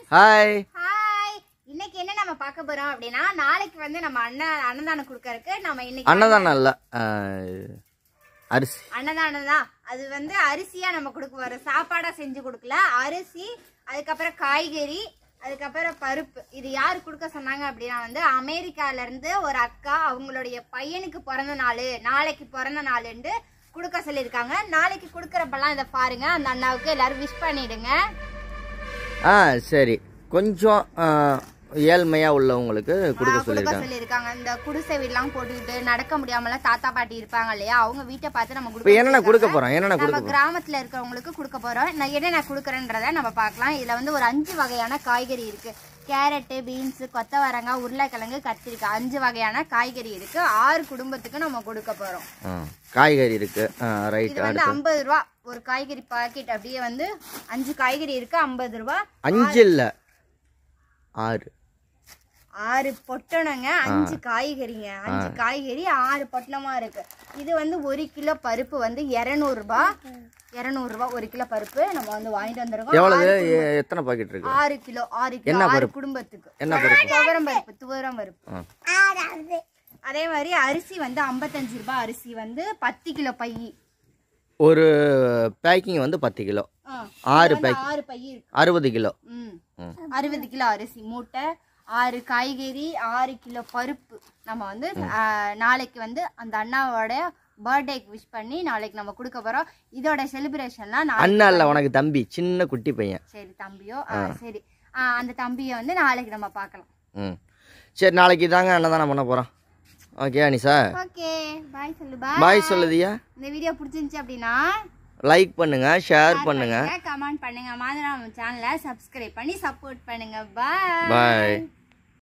Hi hi இன்னைக்கு என்ன நம்ம பார்க்க போறோம் அப்படின்னா நாளைக்கு வந்து நம்ம அண்ணன் அன்னதானம் கொடுக்கறதுக்கு நம்ம இன்னைக்கு அன்னதானம் இல்லை ஆஹ், அரிசி அன்னதானம் தான் அது வந்து அரிசியா நம்ம கொடுக்க போறோம் சாப்பாடா செஞ்சு கொடுக்கல அரிசி அதுக்கப்புறம் காய்கறி அதுக்கப்புறம் பருப்பு இது யார் கொடுக்க சொன்னாங்க அப்படின்னா வந்து அமெரிக்கால இருந்து ஒரு அக்கா அவங்களுடைய பையனுக்கு பிறந்த நாள் நாளைக்கு பிறந்த நாளுண்டு கொடுக்க சொல்லியிருக்காங்க நாளைக்கு கொடுக்கறப்பெல்லாம் இதை பாருங்க அந்த அண்ணாவுக்கு எல்லாரும் விஷ் பண்ணிடுங்க ஆ சரி கொஞ்சம் ஆஹ், ஏழ்மையா உள்ளவங்களுக்கு கொடுக்க கொடுக்க சொல்லியிருக்காங்க சொல்லியிருக்காங்க இந்த குடிசை வீடுலாம் போட்டுக்கிட்டு நடக்க முடியாமல தாத்தா பாட்டி இருப்பாங்க இல்லையா அவங்க வீட்டை பார்த்து நம்ம இப்போ கொடுக்க என்னென்ன கொடுக்க போறோம் என்னென்ன கொடுக்க நம்ம கிராமத்துல இருக்கிறவங்களுக்கு கொடுக்க போறோம் நான் என்னென்ன கொடுக்குறேன்றத நம்ம பார்க்கலாம் இதுல வந்து ஒரு அஞ்சு வகையான காய்கறி இருக்கு கேரட்டு பீன்ஸ் கொத்தவரங்காய் உருளைக்கிழங்கு கத்திரிக்காய் அஞ்சு வகையான காய்கறி இருக்கு ஆறு குடும்பத்துக்கு நம்ம கொடுக்க போறோம் ஆ, காய்கறி இருக்கு ரைட் இது வந்து ஐம்பது ரூபா ஒரு காய்கறி பாக்கெட் அப்படியே வந்து அஞ்சு காய்கறி இருக்கு ஐம்பது ரூபா அஞ்சு இல்லை ஆறு ஆறு பொட்டணங்க அஞ்சு காய்கறிங்க அஞ்சு காய்கறி ஆறு பொட்டணமா இருக்கு இது வந்து ஒரு கிலோ பருப்பு வந்து இரநூறுபா இரநூறுபா ஒரு கிலோ பருப்பு நம்ம வந்து வாங்கிட்டு வந்துருக்கோம் எவ்வளவு எ- எத்தனை பாக்கெட் இருக்கு ஆறு கிலோ ஆறு கிலோ என்ன ஆறு பருப்பு? குடும்பத்துக்கு என்ன பருப்பு துவரம் பருப்பு துவரம் பருப்பு ஆ. அதே மாதிரி அரிசி வந்து ஐம்பத்தஞ்சு ரூபாய் அரிசி வந்து பத்து கிலோ பை ஒரு பேக்கிங் வந்து பத்து கிலோ ஆ, ஆறு இது வந்து பேக் ஆறு பை இருக்கு அறுபது கிலோ ம் ம். அறுபது கிலோ அரிசி மூட்டை ஆறு காய்கறி ஆறு கிலோ பருப்பு நம்ம வந்து ஆ, நாளைக்கு வந்து அந்த அண்ணாவோட பர்த்டேக்கு விஷ் பண்ணி நாளைக்கு நம்ம கொடுக்க போறோம் இதோட செலிப்ரேஷன்லாம் நாளைக்கு அண்ணா இல்லை உனக்கு தம்பி சின்ன குட்டி பையன் சரி தம்பியோ ஆ, சரி ஆ, அந்த தம்பியை வந்து நாளைக்கு நம்ம பார்க்கலாம் ம் சரி நாளைக்கு தாங்க அன்னதானம் பண்ண போகிறோம் ஓகே அனிஷா ஓகே பாய் சொல்லு பாய் பாய் சொல்லுதியா இந்த வீடியோ பிடிச்சிருந்துச்சு அப்படின்னா லைக் பண்ணுங்க ஷேர் பண்ணுங்க கமெண்ட் பண்ணுங்க மாதிரி நம்ம சேனலை சப்ஸ்கிரைப் பண்ணி சப்போர்ட் பண்ணுங்க பாய் பாய்